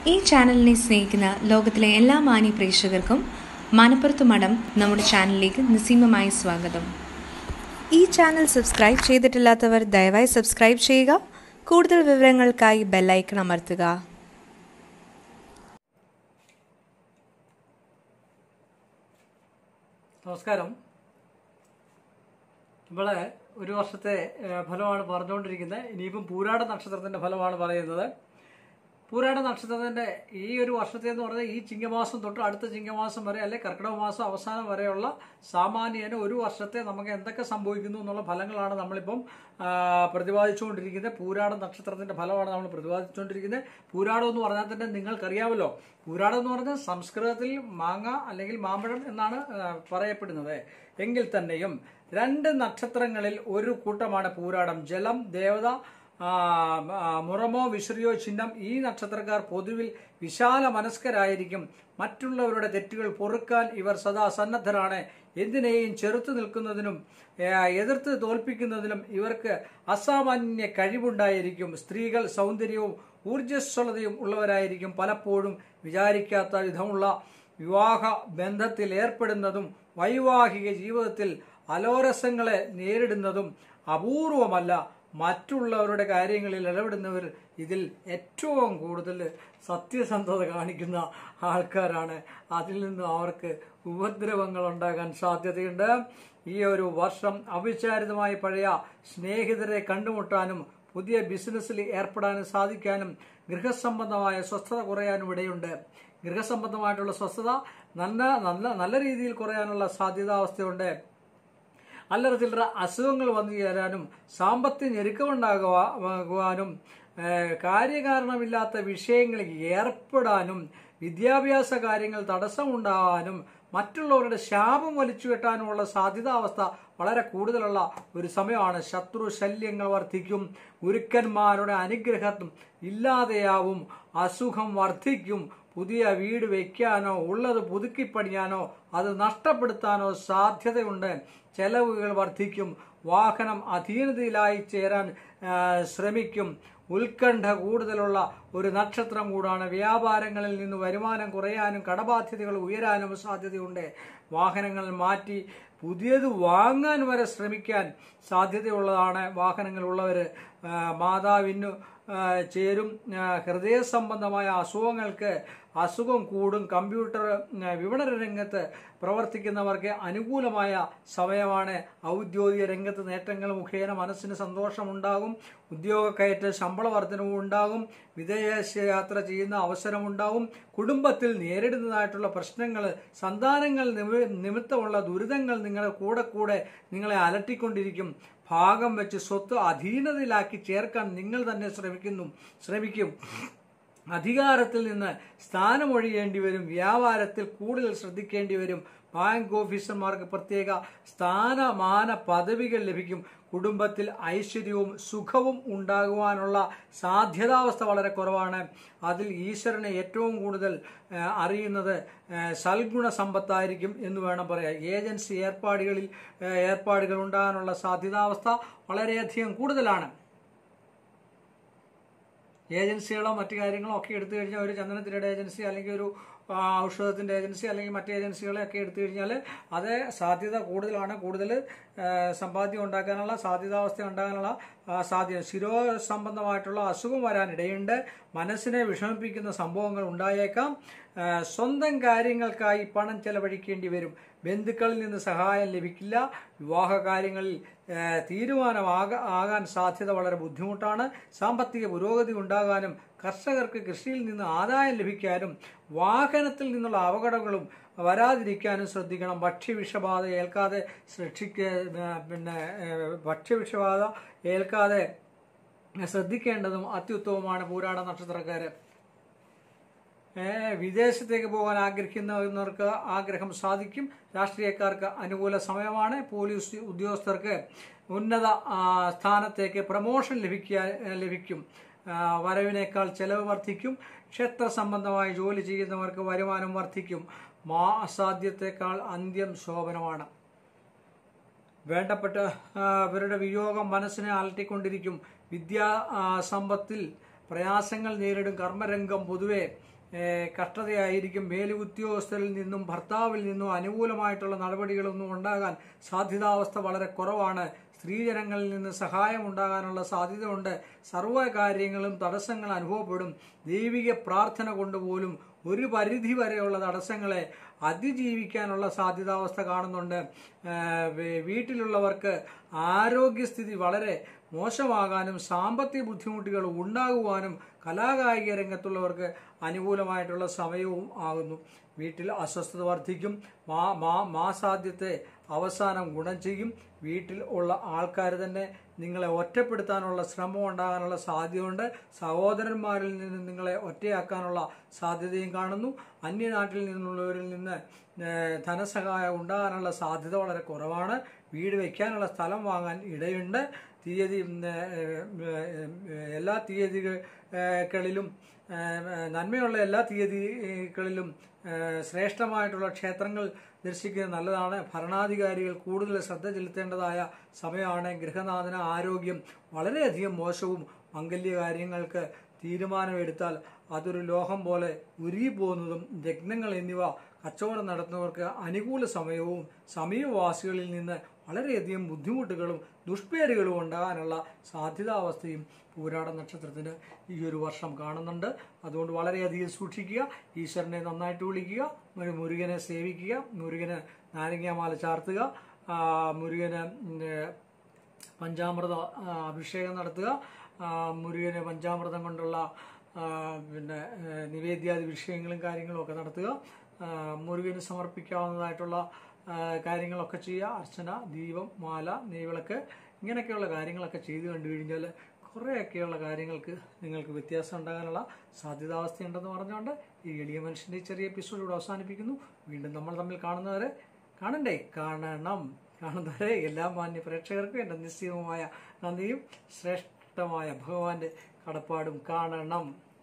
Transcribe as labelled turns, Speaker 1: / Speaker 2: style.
Speaker 1: ഈ ചാനലിനെ സ്നേഹിക്കുന്ന ലോകത്തിലെ എല്ലാ മാന്യ പ്രേക്ഷകർക്കും മനപ്പുറത്ത് മഠം നമ്മുടെ ചാനലിലേക്ക് നിസ്സീമമായി സ്വാഗതം ഈ ചാനൽ സബ്സ്ക്രൈബ് ചെയ്തിട്ടില്ലാത്തവർ ദയവായി സബ്സ്ക്രൈബ് ചെയ്യുക കൂടുതൽ വിവരങ്ങൾക്കായി ബെല്ലൈക്കൺ അമർത്തുക
Speaker 2: നമസ്കാരം നമ്മളെ ഒരു വർഷത്തെ ഏഹ്, ഫലമാണ് പറഞ്ഞുകൊണ്ടിരിക്കുന്നത് ഇനിയിപ്പം പൂരാട നക്ഷത്രത്തിന്റെ ഫലമാണ് പറയുന്നത് പൂരാട നക്ഷത്രത്തിന്റെ ഈ ഒരു വർഷത്തെ എന്ന് പറഞ്ഞാൽ ഈ ചിങ്ങമാസം തൊട്ട് അടുത്ത ചിങ്ങമാസം വരെ അല്ലെ കർക്കിടക മാസം അവസാനം വരെയുള്ള സാമാന്യേന ഒരു വർഷത്തെ നമുക്ക് എന്തൊക്കെ സംഭവിക്കുന്നു എന്നുള്ള ഫലങ്ങളാണ് നമ്മളിപ്പം ആ, പ്രതിപാദിച്ചുകൊണ്ടിരിക്കുന്നത് പൂരാട നക്ഷത്രത്തിന്റെ ഫലമാണ് നമ്മൾ പ്രതിപാദിച്ചുകൊണ്ടിരിക്കുന്നത് പൂരാടം എന്ന് പറഞ്ഞാൽ തന്നെ നിങ്ങൾക്കറിയാമല്ലോ പൂരാടം എന്ന് പറഞ്ഞാൽ സംസ്കൃതത്തിൽ മാങ്ങ അല്ലെങ്കിൽ മാമ്പഴം എന്നാണ് ആ, പറയപ്പെടുന്നത് എങ്കിൽ തന്നെയും രണ്ട് നക്ഷത്രങ്ങളിൽ ഒരു കൂട്ടമാണ് പൂരാടം ജലം ദേവത ആ, ആ, മുറമോ വിശ്രിയോ ചിഹ്നം ഈ നക്ഷത്രക്കാർ പൊതുവിൽ വിശാല മനസ്കരായിരിക്കും മറ്റുള്ളവരുടെ തെറ്റുകൾ പൊറുക്കാൻ ഇവർ സദാ സന്നദ്ധരാണ് എന്തിനേയും ചെറുത്തു നിൽക്കുന്നതിനും ഏ, എതിർത്ത് തോൽപ്പിക്കുന്നതിനും ഇവർക്ക് അസാമാന്യ കഴിവുണ്ടായിരിക്കും സ്ത്രീകൾ സൗന്ദര്യവും ഊർജ്ജസ്വലതയും ഉള്ളവരായിരിക്കും പലപ്പോഴും വിചാരിക്കാത്ത വിധമുള്ള വിവാഹ ബന്ധത്തിൽ ഏർപ്പെടുന്നതും വൈവാഹിക ജീവിതത്തിൽ അലോരസങ്ങളെ നേരിടുന്നതും അപൂർവമല്ല മറ്റുള്ളവരുടെ കാര്യങ്ങളിൽ ഇടപെടുന്നവർ ഇതിൽ ഏറ്റവും കൂടുതൽ സത്യസന്ധത കാണിക്കുന്ന ആൾക്കാരാണ് അതിൽ നിന്ന് അവർക്ക് ഉപദ്രവങ്ങൾ ഉണ്ടാകാൻ സാധ്യതയുണ്ട് ഈ ഒരു വർഷം അവിചാരിതമായി പഴയ സ്നേഹിതരെ കണ്ടുമുട്ടാനും പുതിയ ബിസിനസ്സിൽ ഏർപ്പെടാനും സാധിക്കാനും ഗൃഹസംബന്ധമായ സ്വസ്ഥത കുറയാനും ഇടയുണ്ട് ഗൃഹസംബന്ധമായിട്ടുള്ള സ്വസ്ഥത നല്ല നല്ല നല്ല രീതിയിൽ കുറയാനുള്ള സാധ്യതാവസ്ഥയുണ്ട് അല്ലറ ചില്ലറ അസുഖങ്ങൾ വന്നു ചേരാനും സാമ്പത്തിക ഞെരുക്കമുണ്ടാകുവാനും ഏഹ്, കാര്യകാരണമില്ലാത്ത വിഷയങ്ങളിൽ ഏർപ്പെടാനും വിദ്യാഭ്യാസ കാര്യങ്ങൾ തടസ്സമുണ്ടാകാനും മറ്റുള്ളവരുടെ ശാപം വലിച്ചു കെട്ടാനുമുള്ള സാധ്യതാവസ്ഥ വളരെ കൂടുതലുള്ള ഒരു സമയമാണ് ശത്രു ശല്യങ്ങൾ വർദ്ധിക്കും ഗുരുക്കന്മാരുടെ അനുഗ്രഹം ഇല്ലാതെയാവും അസുഖം വർദ്ധിക്കും പുതിയ വീട് വെക്കാനോ ഉള്ളത് പുതുക്കിപ്പണിയാനോ അത് നഷ്ടപ്പെടുത്താനോ സാധ്യതയുണ്ട് ചെലവുകൾ വർദ്ധിക്കും വാഹനം അധീനതയിലായി ചേരാൻ ആ, ശ്രമിക്കും ഉത്കണ്ഠ കൂടുതലുള്ള ഒരു നക്ഷത്രം കൂടാണ് വ്യാപാരങ്ങളിൽ നിന്ന് വരുമാനം കുറയാനും കടബാധ്യതകൾ ഉയരാനും സാധ്യതയുണ്ട് വാഹനങ്ങൾ മാറ്റി പുതിയത് വാങ്ങാൻ വരെ ശ്രമിക്കാൻ സാധ്യതയുള്ളതാണ് വാഹനങ്ങളുള്ളവർ മാതാവിന് ആ, ചേരും ആ, ഹൃദയ സംബന്ധമായ അസുഖങ്ങൾക്ക് അസുഖം കൂടും കമ്പ്യൂട്ടർ ആ, വിപണന രംഗത്ത് പ്രവർത്തിക്കുന്നവർക്ക് അനുകൂലമായ സമയമാണ് ഔദ്യോഗിക രംഗത്ത് നേട്ടങ്ങൾ മുഖേന മനസ്സിന് സന്തോഷമുണ്ടാകും ഉദ്യോഗ കയറ്റ ശമ്പള വർധനവും ഉണ്ടാകും വിദേശ യാത്ര ചെയ്യുന്ന അവസരമുണ്ടാകും കുടുംബത്തിൽ നേരിടുന്നതായിട്ടുള്ള പ്രശ്നങ്ങൾ സന്താനങ്ങൾ നിമി- നിമിത്തമുള്ള ദുരിതങ്ങൾ നിങ്ങളെ കൂടെ കൂടെ നിങ്ങളെ അലട്ടിക്കൊണ്ടിരിക്കും ഭാഗം വെച്ച് സ്വത്ത് അധീനതയിലാക്കി ചേർക്കാൻ നിങ്ങൾ തന്നെ ശ്രമിക്കുന്നു ശ്രമിക്കും അധികാരത്തിൽ നിന്ന് സ്ഥാനമൊഴിയേണ്ടി വരും വ്യാപാരത്തിൽ കൂടുതൽ ശ്രദ്ധിക്കേണ്ടി വരും ബാങ്ക് ഓഫീസർമാർക്ക് പ്രത്യേക സ്ഥാനമാന പദവികൾ ലഭിക്കും കുടുംബത്തിൽ ഐശ്വര്യവും സുഖവും ഉണ്ടാകുവാനുള്ള സാധ്യതാവസ്ഥ വളരെ കുറവാണ് അതിൽ ഈശ്വരനെ ഏറ്റവും കൂടുതൽ ആ, അറിയുന്നത് ആ, സൽഗുണ സമ്പത്തായിരിക്കും എന്ന് വേണം പറയാം ഏജൻസി ഏർപ്പാടുകളിൽ ആ, ഏർപ്പാടുകൾ ഉണ്ടാകാനുള്ള സാധ്യതാവസ്ഥ വളരെയധികം കൂടുതലാണ് ഏജൻസികളോ മറ്റു കാര്യങ്ങളോ ഒക്കെ എടുത്തു കഴിഞ്ഞാൽ ഒരു ചന്ദനത്തിരയുടെ ഏജൻസി അല്ലെങ്കിൽ ഒരു ആ, ഔഷധത്തിന്റെ ഏജൻസി അല്ലെങ്കിൽ മറ്റ് ഏജൻസികളെ ഒക്കെ എടുത്തു കഴിഞ്ഞാൽ അത് സാധ്യത കൂടുതലാണ് കൂടുതൽ ആ, സമ്പാദ്യം ഉണ്ടാക്കാനുള്ള സാധ്യതാവസ്ഥ ഉണ്ടാകാനുള്ള ആ, സാധ്യത ശിരോ സംബന്ധമായിട്ടുള്ള അസുഖം വരാനിടയുണ്ട് മനസ്സിനെ വിഷമിപ്പിക്കുന്ന സംഭവങ്ങൾ ഉണ്ടായേക്കാം ആ, സ്വന്തം കാര്യങ്ങൾക്കായി പണം ചെലവഴിക്കേണ്ടി വരും ബന്ധുക്കളിൽ നിന്ന് സഹായം ലഭിക്കില്ല വിവാഹ കാര്യങ്ങളിൽ ആ, തീരുമാനമാക ആകാൻ സാധ്യത വളരെ ബുദ്ധിമുട്ടാണ് സാമ്പത്തിക പുരോഗതി ഉണ്ടാകാനും കർഷകർക്ക് കൃഷിയിൽ നിന്ന് ആദായം ലഭിക്കാനും വാഹനത്തിൽ നിന്നുള്ള അപകടങ്ങളും വരാതിരിക്കാനും ശ്രദ്ധിക്കണം ഭക്ഷ്യവിഷബാധ ഏൽക്കാതെ രക്ഷിക്ക ആ, പിന്നെ ആ, ഭക്ഷ്യവിഷബാധ ഏൽക്കാതെ ശ്രദ്ധിക്കേണ്ടതും അത്യുത്തമമാണ് പൂരാട നക്ഷത്രക്കാര് ഏ, വിദേശത്തേക്ക് പോകാൻ ആഗ്രഹിക്കുന്നവർക്ക് ആഗ്രഹം സാധിക്കും രാഷ്ട്രീയക്കാർക്ക് അനുകൂല സമയമാണ് പോലീസ് ഉദ്യോഗസ്ഥർക്ക് ഉന്നത ആ, സ്ഥാനത്തേക്ക് പ്രമോഷൻ ലഭിക്കാൻ ലഭിക്കും ആ, വരവിനേക്കാൾ ചെലവ് വർദ്ധിക്കും ക്ഷേത്ര സംബന്ധമായി ജോലി ചെയ്യുന്നവർക്ക് വരുമാനം വർദ്ധിക്കും മാ അസാധ്യത്തെക്കാൾ അന്ത്യം ശോഭനമാണ് വേണ്ടപ്പെട്ട ആ, അവരുടെ വിയോഗം മനസ്സിനെ അലട്ടിക്കൊണ്ടിരിക്കും വിദ്യാ ആ, സമ്പത്തിൽ പ്രയാസങ്ങൾ നേരിടും കർമ്മരംഗം പൊതുവെ ഏഹ് കഷ്ടതയായിരിക്കും മേലു ഉദ്യോഗസ്ഥരിൽ നിന്നും ഭർത്താവിൽ നിന്നും അനുകൂലമായിട്ടുള്ള നടപടികളൊന്നും ഉണ്ടാകാൻ സാധ്യതാവസ്ഥ വളരെ കുറവാണ് സ്ത്രീജനങ്ങളിൽ നിന്ന് സഹായം ഉണ്ടാകാനുള്ള സാധ്യതയുണ്ട് സർവ്വ കാര്യങ്ങളും തടസ്സങ്ങൾ അനുഭവപ്പെടും ദൈവിക പ്രാർത്ഥന കൊണ്ടുപോലും ഒരു പരിധി വരെയുള്ള തടസ്സങ്ങളെ അതിജീവിക്കാനുള്ള സാധ്യതാവസ്ഥ കാണുന്നുണ്ട് ഏഹ് വേ- വീട്ടിലുള്ളവർക്ക് ആരോഗ്യസ്ഥിതി വളരെ മോശമാകാനും സാമ്പത്തിക ബുദ്ധിമുട്ടുകൾ ഉണ്ടാകുവാനും കലാകായിക രംഗത്തുള്ളവർക്ക് അനുകൂലമായിട്ടുള്ള സമയവും ആകുന്നു വീട്ടിൽ അസ്വസ്ഥത വർദ്ധിക്കും മാ മാ മാസാദ്യത്തെ അവസാനം ഗുണം ചെയ്യും വീട്ടിൽ ഉള്ള ആൾക്കാർ തന്നെ നിങ്ങളെ ഒറ്റപ്പെടുത്താനുള്ള ശ്രമം ഉണ്ടാകാനുള്ള സാധ്യതയുണ്ട് സഹോദരന്മാരിൽ നിന്ന് നിങ്ങളെ ഒറ്റയാക്കാനുള്ള സാധ്യതയും കാണുന്നു അന്യനാട്ടിൽ നിന്നുള്ളവരിൽ നിന്ന് ഏഹ്, ധനസഹായം ഉണ്ടാകാനുള്ള സാധ്യത വളരെ കുറവാണ് വീട് വയ്ക്കാനുള്ള സ്ഥലം വാങ്ങാൻ ഇടയുണ്ട് തീയതി ഉം, ഏഹ്, ഏഹ്, എല്ലാ തീയതികളിലും ഏഹ്, നന്മയുള്ള എല്ലാ തീയതികളിലും ഏഹ്, ശ്രേഷ്ഠമായിട്ടുള്ള ക്ഷേത്രങ്ങൾ ദർശിക്കുന്നത് നല്ലതാണ് ഭരണാധികാരികൾ കൂടുതൽ ശ്രദ്ധ ചെലുത്തേണ്ടതായ സമയമാണ് ഗൃഹനാഥന ആരോഗ്യം വളരെയധികം മോശവും മംഗല്യ കാര്യങ്ങൾക്ക് തീരുമാനമെടുത്താൽ അതൊരു ലോഹം പോലെ ഉരുകിപ്പോകുന്നതും രത്നങ്ങൾ എന്നിവ കച്ചവടം നടത്തുന്നവർക്ക് അനുകൂല സമയവും സമീപവാസികളിൽ നിന്ന് വളരെയധികം ബുദ്ധിമുട്ടുകളും ദുഷ്പേരുകളും ഉണ്ടാകാനുള്ള സാധ്യതാവസ്ഥയും പൂരാട നക്ഷത്രത്തിന് ഈ ഒരു വർഷം കാണുന്നുണ്ട് അതുകൊണ്ട് വളരെയധികം സൂക്ഷിക്കുക ഈശ്വരനെ നന്നായിട്ട് വിളിക്കുക ഒരു മുരുകനെ സേവിക്കുക മുരുകന് നാരങ്ങാമാല ചാർത്തുക ആ, മുരുകന് ഉം, ഏഹ്, പഞ്ചാമൃത ആ, അഭിഷേകം നടത്തുക ആ, മുരുകന് പഞ്ചാമൃതം കൊണ്ടുള്ള ആ, പിന്നെ ഏഹ്, നിവേദ്യാദി വിഷയങ്ങളും കാര്യങ്ങളും ഒക്കെ നടത്തുക ആ, മുരുകന് സമർപ്പിക്കാവുന്നതായിട്ടുള്ള ആ, കാര്യങ്ങളൊക്കെ ചെയ്യുക അർച്ചന ദീപം മാല നെയ്വിളക്ക് ഇങ്ങനെയൊക്കെയുള്ള കാര്യങ്ങളൊക്കെ ചെയ്തു കണ്ടു കഴിഞ്ഞാൽ കുറേയൊക്കെയുള്ള കാര്യങ്ങൾക്ക് നിങ്ങൾക്ക് വ്യത്യാസം ഉണ്ടാകാനുള്ള സാധ്യതാവസ്ഥയുണ്ടെന്ന് പറഞ്ഞുകൊണ്ട് ഈ എളിയ മനുഷ്യൻ്റെ ഈ ചെറിയ എപ്പിസോഡ് ഇവിടെ അവസാനിപ്പിക്കുന്നു വീണ്ടും നമ്മൾ തമ്മിൽ കാണുന്നവരെ കാണണ്ടേ കാണണം കാണുന്നവരെ എല്ലാ മാന്യ പ്രേക്ഷകർക്കും എൻ്റെ നിശ്ചയമായ നന്ദിയും ശ്രേഷ്ഠമായ ഭഗവാന്റെ കടപ്പാടും കാണണം